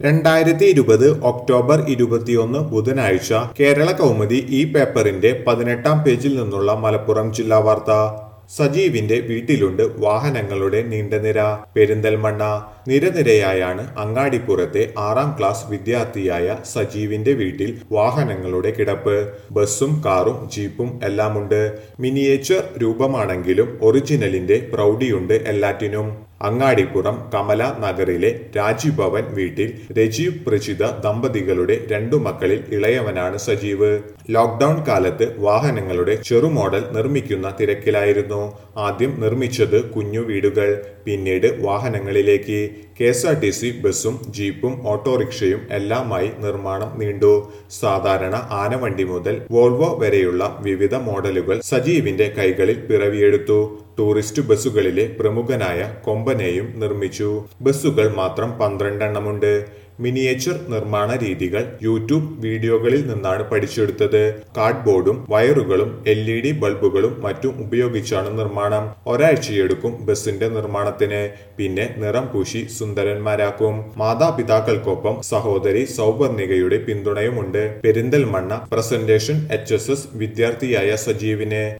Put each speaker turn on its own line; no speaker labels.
രണ്ടായിരത്തി ഇരുപത് ഒക്ടോബർ ഇരുപത്തിയൊന്ന് ബുധനാഴ്ച കേരള കൗമുദി ഈ പേപ്പറിന്റെ പതിനെട്ടാം പേജിൽ നിന്നുള്ള മലപ്പുറം ജില്ലാ വാർത്ത സജീവിന്റെ വീട്ടിലുണ്ട് വാഹനങ്ങളുടെ നീണ്ട നിര പെരിന്തൽമണ്ണ നിരനിരയായാണ് അങ്ങാടിപ്പുറത്തെ ആറാം ക്ലാസ് വിദ്യാർത്ഥിയായ സജീവിന്റെ വീട്ടിൽ വാഹനങ്ങളുടെ കിടപ്പ് ബസ്സും കാറും ജീപ്പും എല്ലാമുണ്ട് മിനിയേച്ചർ രൂപമാണെങ്കിലും ഒറിജിനലിന്റെ പ്രൗഢിയുണ്ട് എല്ലാറ്റിനും അങ്ങാടിപ്പുറം കമല നഗറിലെ രാജീഭവൻ വീട്ടിൽ രജീവ് പ്രജിത ദമ്പതികളുടെ രണ്ടു മക്കളിൽ ഇളയവനാണ് സജീവ് ലോക്ക്ഡൌൺ കാലത്ത് വാഹനങ്ങളുടെ ചെറുമോഡൽ നിർമ്മിക്കുന്ന തിരക്കിലായിരുന്നു ആദ്യം നിർമ്മിച്ചത് കുഞ്ഞു വീടുകൾ പിന്നീട് വാഹനങ്ങളിലേക്ക് K S R T C ബസ്സും ജീപ്പും ഓട്ടോറിക്ഷയും എല്ലാമായി നിർമ്മാണം നീണ്ടു സാധാരണ ആനവണ്ടി മുതൽ വോൾവോ വരെയുള്ള വിവിധ മോഡലുകൾ സജീവിന്റെ കൈകളിൽ പിറവിയെടുത്തു ടൂറിസ്റ്റ് ബസ്സുകളിലെ പ്രമുഖനായ കൊമ്പനെയും നിർമ്മിച്ചു ബസ്സുകൾ മാത്രം പന്ത്രണ്ടെണ്ണമുണ്ട് മിനിയേച്ചർ നിർമ്മാണ രീതികൾ യൂട്യൂബ് വീഡിയോകളിൽ നിന്നാണ് പഠിച്ചെടുത്തത് കാർഡ്ബോർഡും വയറുകളും എൽ ഇ ഡി ബൾബുകളും മറ്റും ഉപയോഗിച്ചാണ് നിർമ്മാണം ഒരാഴ്ചയെടുക്കും ബസിന്റെ നിർമ്മാണത്തിന് പിന്നെ നിറം പൂശി സുന്ദരന്മാരാക്കും മാതാപിതാക്കൾക്കൊപ്പം സഹോദരി സൗവർണികയുടെ പിന്തുണയുമുണ്ട് Perinthalmanna presentation H S S വിദ്യാർത്ഥിയായ സജീവിന്